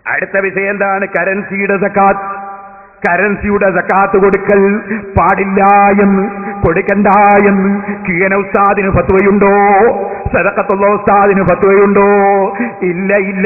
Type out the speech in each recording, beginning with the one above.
അടുത്ത വിഷയം എന്താണ് കറൻസിയുടെ സക്കാത്ത് കറൻസിയുടെ സക്കാത്ത് കൊടുക്കൽ പാടില്ല എന്ന് കൊടുക്കണ്ട എന്ന് കീഴന ഉസ്താദിന് ഫത്വയുണ്ടോ സദക്കത്തുള്ള ഉസ്താദിന് ഫത്വയുണ്ടോ ഇല്ല ഇല്ല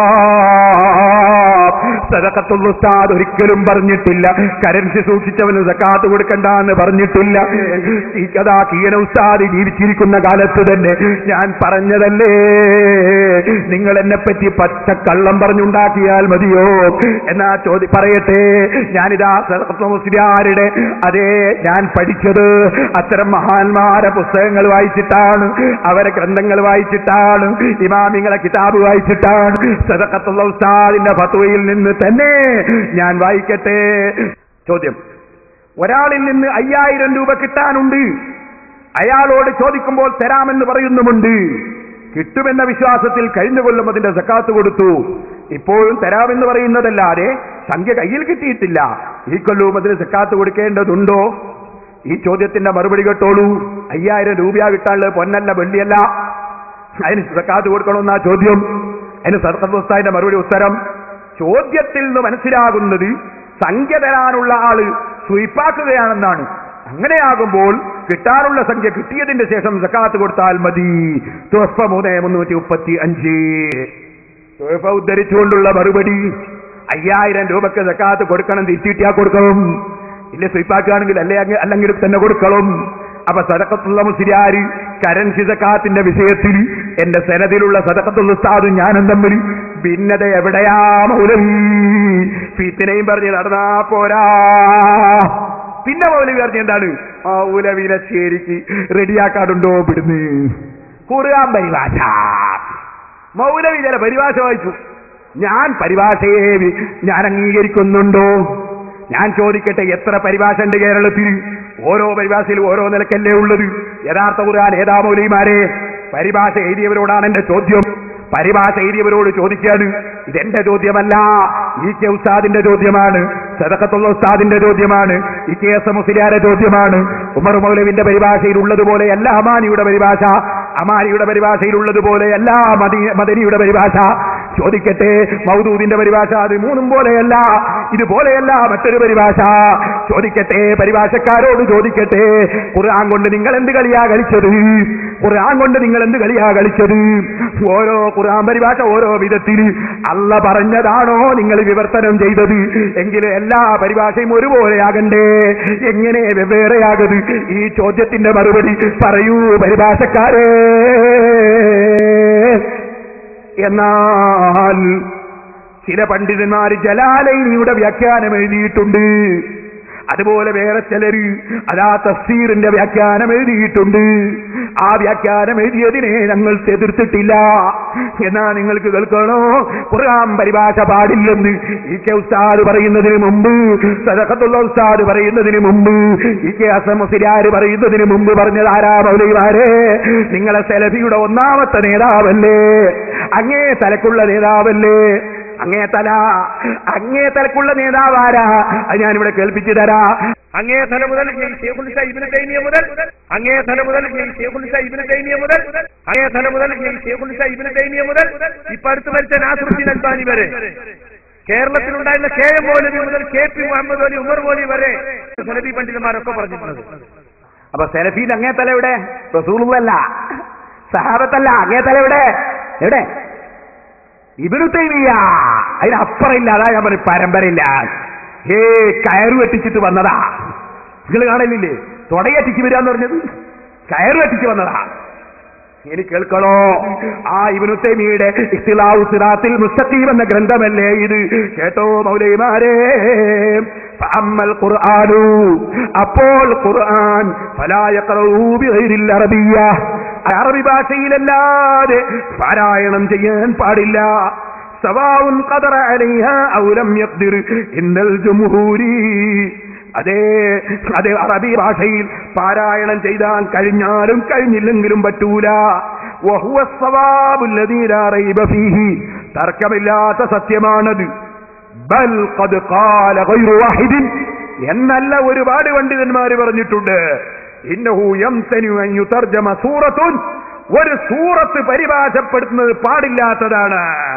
സദക്കത്തുള്ള ഉസ്താദ് ഒരിക്കലും പറഞ്ഞിട്ടില്ല കറൻസി സൂക്ഷിച്ചവന് സക്കാത്ത് കൊടുക്കണ്ട എന്ന് പറഞ്ഞിട്ടില്ല ഈ കഥാ കീഴന ഉസ്താദ് ജീവിച്ചിരിക്കുന്ന കാലത്ത് തന്നെ ഞാൻ പറഞ്ഞതല്ലേ നിങ്ങൾ എന്നെ പറ്റി പച്ച കള്ളം പറഞ്ഞുണ്ടാക്കിയാൽ മതിയോ എന്നാ ചോദ്യം പറയട്ടെ ഞാനിതാ മുസ്ലിയാരുടെ അതേ ഞാൻ പഠിച്ചത് അത്തരം മഹാന്മാരെ പുസ്തകങ്ങൾ വായിച്ചിട്ടാണ് അവരെ ഗ്രന്ഥങ്ങൾ വായിച്ചിട്ടാണ് ഇമാമിങ്ങളെ കിതാബ് വായിച്ചിട്ടാണ് സദക്കത്തുള്ള ഉസ്താദിന്റെ ഫത്വയിൽ നിന്ന് തന്നെ ഞാൻ വായിക്കട്ടെ ചോദ്യം ഒരാളിൽ നിന്ന് അയ്യായിരം രൂപ കിട്ടാനുണ്ട് അയാളോട് ചോദിക്കുമ്പോൾ തരാമെന്ന് പറയുന്നുമുണ്ട് കിട്ടുമെന്ന വിശ്വാസത്തിൽ കഴിഞ്ഞ കൊല്ലം അതിന്റെ സക്കാത്ത് കൊടുത്തു ഇപ്പോഴും തരാമെന്ന് പറയുന്നതല്ലാതെ സംഖ്യ കയ്യിൽ കിട്ടിയിട്ടില്ല ഈ കൊല്ലവും അതിന് സക്കാത്ത് കൊടുക്കേണ്ടതുണ്ടോ ഈ ചോദ്യത്തിന്റെ മറുപടി കേട്ടോളൂ അയ്യായിരം രൂപ കിട്ടാനുള്ളത് പൊന്നല്ല വെള്ളിയല്ല അതിന് സക്കാത്ത് കൊടുക്കണമെന്നാ ചോദ്യം അതിന് സർക്കസ്താന്റെ മറുപടി ഉത്തരം ചോദ്യത്തിൽ നിന്ന് മനസ്സിലാകുന്നത് സംഖ്യ തരാനുള്ള ആള് സ്വീപ്പാക്കുകയാണെന്നാണ് അങ്ങനെയാകുമ്പോൾ കിട്ടാനുള്ള സംഖ്യ കിട്ടിയതിന്റെ ശേഷം സക്കാത്ത് കൊടുത്താൽ മതി തുവഫ മൂന്ന് മുന്നൂറ്റി മുപ്പത്തി അഞ്ച് തുവഫ ഉദ്ധരിച്ചുകൊണ്ടുള്ള മറുപടി അയ്യായിരം രൂപക്ക് സക്കാത്ത് കൊടുക്കണം തിരിച്ചിട്ടിയാ കൊടുക്കണം ഇല്ല സ്വീപ്പാക്കുകയാണെങ്കിൽ അല്ലേ അങ്ങ് അല്ലെങ്കിൽ തന്നെ കൊടുക്കണം അപ്പൊ സദക്കത്തുള്ള മുസ്ലിയാര് കരൻസി സക്കാത്തിന്റെ വിഷയത്തിൽ എന്റെ സനദിലുള്ള സദക്കത്തുള്ള ഉസ്താദും ഞാനും തമ്മിൽ ഭിന്നത എവിടെയാ മൗലവി ഫീത്തിനെയും പറഞ്ഞ് നടന്നാ പോരാ പിന്നെ മൗലവി പറഞ്ഞ എന്താണ് മൗലവിനെ ചേരിക്ക് റെഡിയാക്കാടുണ്ടോ ഇവിടുന്ന് ഖുർആൻ പരിഭാഷ മൗലവി ചില പരിഭാഷ വായിച്ചു ഞാൻ പരിഭാഷയെ വി- ഞാൻ അംഗീകരിക്കുന്നുണ്ടോ ഞാൻ ചോദിക്കട്ടെ എത്ര പരിഭാഷ ഉണ്ട് കേരളത്തിൽ ഓരോ പരിഭാഷയിലും ഓരോ നിലക്കല്ലേ ഉള്ളത് യഥാർത്ഥ ഖുർആൻ ഏതാ മൗലവിമാരെ പരിഭാഷ എഴുതിയവരോടാണ് എന്റെ ചോദ്യം പരിഭാഷ എഴുതിയവരോട് ചോദിക്കാണ് ഇതെന്റെ ചോദ്യമല്ല ഈ കെ ഉസ്താദിന്റെ ചോദ്യമാണ് സദക്കത്തുള്ള ഉസ്താദിന്റെ ചോദ്യമാണ് ഈ കെ എസ് മുസ്ലിയാരെ ചോദ്യമാണ് ഉമർ മൗലവിന്റെ പരിഭാഷയിൽ ഉള്ളതുപോലെയല്ല അമാനിയുടെ പരിഭാഷ അമാനിയുടെ പരിഭാഷയിലുള്ളതുപോലെയല്ല മദി മദനിയുടെ പരിഭാഷ ചോദിക്കട്ടെ മൗദൂദിന്റെ പരിഭാഷ അത് മൂന്നും പോലെയല്ല ഇതുപോലെയല്ല മറ്റൊരു പരിഭാഷ ചോദിക്കട്ടെ പരിഭാഷക്കാരോട് ചോദിക്കട്ടെ ഖുർആൻ കൊണ്ട് നിങ്ങൾ എന്ത് കളിയാ കളിച്ചത് ഖുർആൻ കൊണ്ട് നിങ്ങൾ എന്ത് കളിയാ കളിച്ചത് ഓരോ ഖുർആൻ പരിഭാഷ ഓരോ വിധത്തിൽ അല്ല പറഞ്ഞതാണോ നിങ്ങൾ വിവർത്തനം ചെയ്തത് എങ്കിൽ എല്ലാ പരിഭാഷയും ഒരുപോലെയാകണ്ടേ എങ്ങനെ വെവ്വേറെയാകത് ഈ ചോദ്യത്തിന്റെ മറുപടി പറയൂ പരിഭാഷക്കാരേ എന്നാൽ ചില പണ്ഡിതന്മാർ ജലാലൈനിയുടെ വ്യാഖ്യാനം എഴുതിയിട്ടുണ്ട് അതുപോലെ വേറെ ചിലര് അതാ തഫ്സീറിന്റെ വ്യാഖ്യാനം എഴുതിയിട്ടുണ്ട് ആ വ്യാഖ്യാനം എഴുതിയതിനെ ഞങ്ങൾ എതിർത്തിട്ടില്ല എന്നാ നിങ്ങൾക്ക് കേൾക്കണോ ഖുർആൻ പരിഭാഷ പാടില്ലെന്ന് ഈ കെ ഉസ്താദ് പറയുന്നതിന് മുമ്പ് സദഖത്തുള്ള ഉസ്താദ് പറയുന്നതിന് മുമ്പ് ഈ കെ അസം മുസ്ലിയാര് പറയുന്നതിന് മുമ്പ് പറഞ്ഞത് ആരാ മൗലവിമാരെ നിങ്ങളെ സെലഫിയുടെ ഒന്നാമത്തെ നേതാവല്ലേ അങ്ങേ തലക്കുള്ള നേതാവല്ലേ അങ്ങേ തല അങ്ങേ തലക്കുള്ള നേതാവാരാ അത് ഞാനിവിടെ കേൾപ്പിച്ചു തരാ അങ്ങേ തല മുതൽ ഈ ഷേഖുൽ ഇബ്നു തൈമിയ മുതൽ അങ്ങേ തല മുതൽ ഈ ഷേഖുൽ ഇബ്നു തൈമിയ മുതൽ അങ്ങേ തല മുതൽ ഈ ഷേഖുൽ ഇബ്നു തൈമിയ മുതൽ ഇപ്പൊ അടുത്ത് മരിച്ച നാസറുദ്ദീൻ അൽബാനി വരെ കേരളത്തിലുണ്ടായിരുന്ന കെ എം മൗലവി മുതൽ കെ പി മുഹമ്മദ് അലി ഉമർ മൗലി വരെ സലഫി പണ്ഡിതന്മാരൊക്കെ പറഞ്ഞിട്ടുള്ളത് അപ്പൊ സെലഫീൻ അങ്ങേ തല എവിടെ റസൂലല്ല സഹാബത്തല്ല അങ്ങേ തല എവിടെ എവിടെ ഇബിനു തൈമിയ അതിനപ്പുറമില്ല അതാ ഞാൻ പറയും പരമ്പരയില്ല ഏ കയറ് വെട്ടിച്ചിട്ട് വന്നതാ നിങ്ങൾ കാണലില്ലേ തുടയറ്റിച്ച് വരാന്ന് പറഞ്ഞത് കയറ് വെട്ടിച്ച് വന്നതാ ഇനി കേൾക്കണോ ആ ഇബ്നു തൈമിയുടെ ഇഖ്തിലാഉ സിറാത്തിൽ മുസ്തഖീം എന്ന ഗ്രന്ഥമല്ലേ ഇത് കേട്ടോ മൗലൈമാരെ ഫഅമ്മൽ ഖുർആനു അപ്പോൾ ഖുർആൻ ഫലാ യഖറഊ ബിഗൈരിൽ അറബിയ്യ അറബി ഭാഷയിലല്ലാതെ പാരായണം ചെയ്യാൻ പാടില്ല സവാഉൻ ഖദറ അലൈഹ ഔ ലം യഖ്ദിർ ഇന്നൽ ജംഹൂരി അതേ അതേ അറബി ഭാഷയിൽ പാരായണം ചെയ്താൽ കഴിഞ്ഞാലും കഴിഞ്ഞില്ലെങ്കിലും പറ്റൂല വഹുവ الصواب الذي لا ريب فيه തർക്കമില്ലാത്ത സത്യമാണത് ബൽ ഖദ് ഖാല ഗൈറു വാഹിദിൻ എന്നല്ല ഒരുപാട് പണ്ഡിതന്മാർ പറഞ്ഞിട്ടുണ്ട് ഇന്നഹു യംതനു അൻ യുതർജമ സൂറത്തുൻ ഒരു സൂറത്ത് പരിഭാഷപ്പെടുത്തുന്നത് പാടില്ലാത്തതാണ്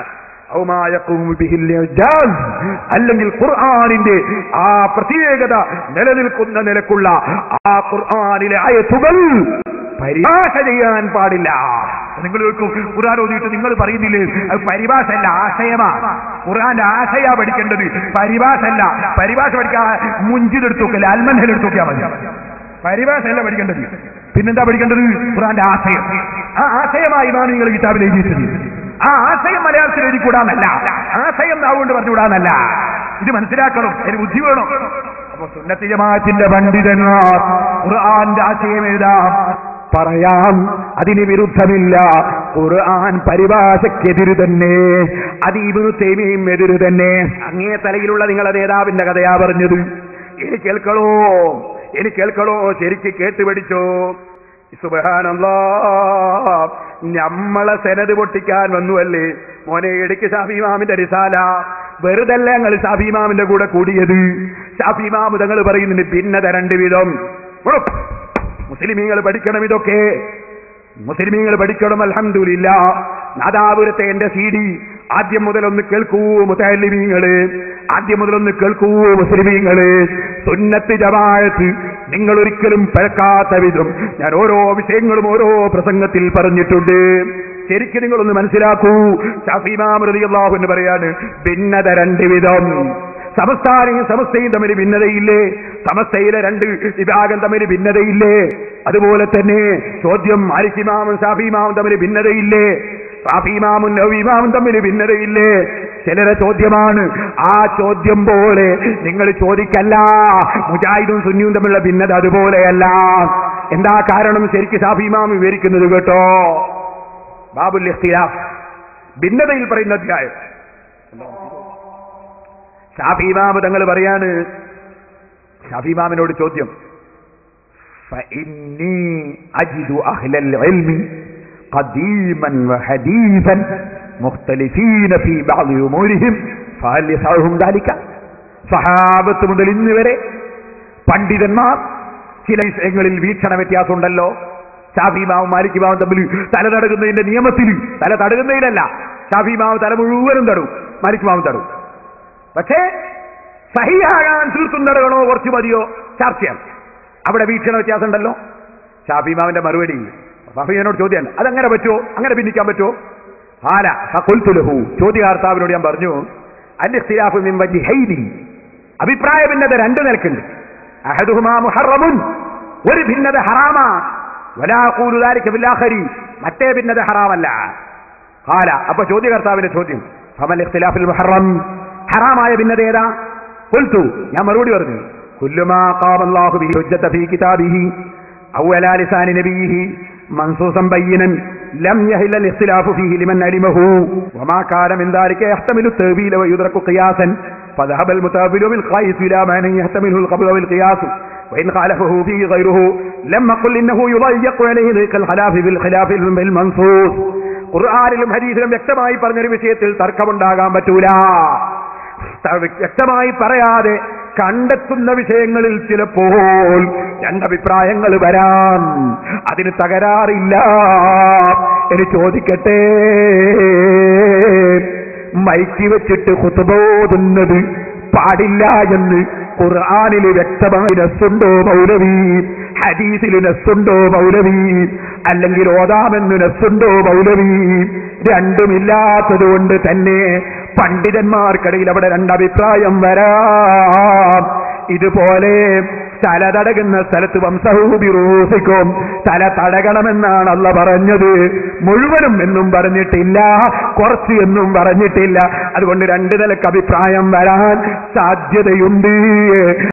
ഔ മാ യഖൂമു ബിഹിൽ ഇജാസ്. അല്ലെങ്കിൽ ഖുർആനിന്റെ ആ പ്രത്യേകത നിലനിൽക്കുന്ന നിലക്കുള്ള ആ ഖുർആനിലെ ആയത്തുകൾ പരിഭാഷ ചെയ്യാൻ പാടില്ല നിങ്ങൾ ചോദിക്കും ഖുർആൻ ഓതിയിട്ട് നിങ്ങൾ പറയുന്നില്ലേ അത് പരിഭാഷ അല്ല ആശയമാണ് ഖുർആന്റെ ആശയ പഠിക്കേണ്ടത് പരിഭാഷ അല്ല പരിഭാഷ പഠിക്കാൻ മുഞ്ചിതെടുത്ത് നോക്കില്ല അൽമൻഹൽ എടുത്ത് നോക്കിയാൽ മതി പരിഭാഷ അല്ല പഠിക്കേണ്ടത് പിന്നെന്താ പഠിക്കേണ്ടത് ഖുർആന്റെ ആശയം ആ ആശയമായിമാണ് നിങ്ങൾ കിതാബിൽ എഴുതിയിട്ടത് ആ ആശയം മലയാളത്തിൽ എഴുതിക്കൂടാന്നല്ല ആശയം നാവുകൊണ്ട് പറഞ്ഞുകൂടാന്നല്ല ഇത് മനസ്സിലാക്കണം ഒരു ബുദ്ധി വേണം അപ്പൊ സുന്നത്തി ജമാഅത്തിന്റെ പണ്ഡിതന്മാർ ഖുർആന്റെ ആശയം എഴുതാം പറയാം അതിന് വിരുദ്ധമില്ല ഖുർആൻ പരിഭാഷയ്ക്കെതിര് തന്നെ അതീബിനു തേമിയും എതിര് തന്നെ അങ്ങേ തലയിലുള്ള നിങ്ങളുടെ നേതാവിന്റെ കഥയാ പറഞ്ഞത് ഇനി കേൾക്കണോ ഇനി കേൾക്കണോ ശരിക്ക് കേട്ടുപഠിച്ചോ സുബഹാനല്ലാ നമ്മളെ സെനത് പൊട്ടിക്കാൻ വന്നുവല്ലേ മോനെ ഇടയ്ക്ക് ഷാഫിമാമിന്റെ റിസാല വെറുതല്ല ഞങ്ങൾ ഷാഫിമാമിന്റെ കൂടെ കൂടിയത് ഷാഫിമാമ് തങ്ങൾ പറയുന്നുണ്ട് ഭിന്നത രണ്ട് വിധം മുസ്ലിമീങ്ങൾ പഠിക്കണം ഇതൊക്കെ മുസ്ലിമീങ്ങൾ പഠിക്കണം അൽഹംദുലില്ല നാദാപുരത്തെ എന്റെ സി ഡി ആദ്യം മുതൽ ഒന്ന് കേൾക്കൂ മുത്തലിമീങ്ങള് ആദ്യം മുതൽ ഒന്ന് കേൾക്കൂ മുസ്ലിമീങ്ങള് സുന്നത്ത് ജമാഅത്ത് നിങ്ങൾ ഒരിക്കലും പഴക്കാത്ത വിധം ഞാൻ ഓരോ വിഷയങ്ങളും ഓരോ പ്രസംഗത്തിൽ പറഞ്ഞിട്ടുണ്ട് ശരിക്കും നിങ്ങളൊന്ന് മനസ്സിലാക്കൂ ഷാഫിമാമൃതിയല്ലാഹു എന്ന് പറയാണ് ഭിന്നത രണ്ട് വിധം സമസ്ഥാനയും സമസ്തയും തമ്മിൽ ഭിന്നതയില്ലേ സമസ്തയിലെ രണ്ട് വിഭാഗം തമ്മിൽ ഭിന്നതയില്ലേ അതുപോലെ തന്നെ ചോദ്യം മാലിക്കിമാമും ഷാഫിമാമും തമ്മിൽ ഭിന്നതയില്ലേ ഷാഫിമാമും നവീമാമും തമ്മിൽ ഭിന്നതയില്ലേ ചിലരെ ചോദ്യമാണ് ആ ചോദ്യം പോലെ നിങ്ങൾ ചോദിക്കല്ല മുജാഹിദും സുന്നിയും തമ്മിലുള്ള ഭിന്നത അതുപോലെയല്ല എന്താ കാരണം ശരിക്ക് ഷാഫിമാം വിവരിക്കുന്നത് കേട്ടോ ബാബുൽ ഇഖ്തിലാഫ് ഭിന്നതയിൽ പറയുന്ന അധ്യായം ഷാഫിമാമ് തങ്ങൾ പറയാണ് ഷാഫിമാമിനോട് ചോദ്യം فإني أجد أهل العلم قديما وحديثا مختلفين في بعض أمورهم فهل يسعهم ذلك സഹാബത്ത് മുതൽ ഇന്ന് വരെ പണ്ഡിതന്മാർ ചില വിഷയങ്ങളിൽ വീക്ഷണ വ്യത്യാസമുണ്ടല്ലോ ഷാഫിമാവും മാലിക്കുമാവും തമ്മിൽ തല തടകുന്നതിന്റെ നിയമത്തിൽ തല തടകുന്നതിലല്ല ഷാഫിമാവ് തല മുഴുവനും തടവും മാലിക്കുമാവും തടവും പക്ഷേ സഹിയാകാൻ തീർത്തും തടകണോ കുറച്ച് മതിയോ ചർച്ചയാണ് അവിടെ വീക്ഷണ വ്യത്യാസം ഉണ്ടല്ലോ ഷാഫിമാവിന്റെ മറുപടി ഷാഫിമാനോട് ചോദ്യം അതങ്ങനെ പറ്റുമോ അങ്ങനെ ഭിന്നിക്കാൻ പറ്റുമോ ആല ഫഖുൽതുലഹു ചോദ്യകർത്താവിനോട് ഞാൻ പറഞ്ഞു അന്റെ ഇഖ്തിലാഫു മിൻ വജ്ഹൈനി അഭിപ്രായ ഭിന്നത രണ്ട് നിലക്കുണ്ട് അഹദുഹുമാ മുഹറമുൻ ഒരു ഭിന്നത ഹറാമാ വലാ ഖൂലു ദാലിക ഫിൽ ആഖരി മറ്റേ ഭിന്നത ഹറാമല്ല ഹാല അപ്പൊ ചോദ്യകർത്താവിന്റെ ചോദ്യം ഫമൽ ഇഖ്തിലാഫുൽ മുഹറം ഹറാമായ ഭിന്നത ഏതാ കൊൽത്തു ഞാൻ മറുപടി പറഞ്ഞു കുല്ലുമാ ഖാമ അല്ലാഹു ബിഹി ഹുജ്ജത ഫീ കിതാബിഹി ഔ അലാ ലിസാനി നബിയിഹി منصوصا بينا لم يهل الاختلاف فيه لمن علمه وما كان من ذلك يحتمل التأويل ويدرك قياسا فذهب المتأول بالقيس إلى معنى يحتمله القبل والقياس وإن خالفه فيه غيره لم أقل إنه يضيق عليه ذيك الخلاف بالخلاف بالمنصوص ഖുർആാനിലും ഹദീസിലും വ്യക്തമായി പറഞ്ഞൊരു വിഷയത്തിൽ തർക്കമുണ്ടാകാൻ പറ്റൂല ത- വ്യക്തമായി പറയാതെ കണ്ടെത്തുന്ന വിഷയങ്ങളിൽ ചിലപ്പോൾ രണ്ടഭിപ്രായങ്ങൾ വരാം അതിന് തകരാറില്ല എന്ന് ചോദിക്കട്ടെ മൈക്കി വെച്ചിട്ട് കുത്തുബോതുന്നത് പാടില്ല എന്ന് ഖുർആാനിൽ വ്യക്തമായി നസ്സുണ്ടോ മൗലവി ഹദീസിൽ നസ്സുണ്ടോ മൗലവി അല്ലെങ്കിൽ ഓതാമെന്ന് നസ്സുണ്ടോ മൗലവി രണ്ടുമില്ലാത്തത് കൊണ്ട് തന്നെ പണ്ഡിതന്മാർക്കിടയിൽ അവിടെ രണ്ടഭിപ്രായം വരാം ഇതുപോലെ തല തടകുന്ന സ്ഥലത്ത് വംസഹൂബിറൂസിക്കും തല തടകണമെന്നാണ് അല്ല പറഞ്ഞത് മുഴുവനും എന്നും പറഞ്ഞിട്ടില്ല കുറച്ച് എന്നും പറഞ്ഞിട്ടില്ല അതുകൊണ്ട് രണ്ട് നിലക്ക് അഭിപ്രായം വരാൻ സാധ്യതയുണ്ട്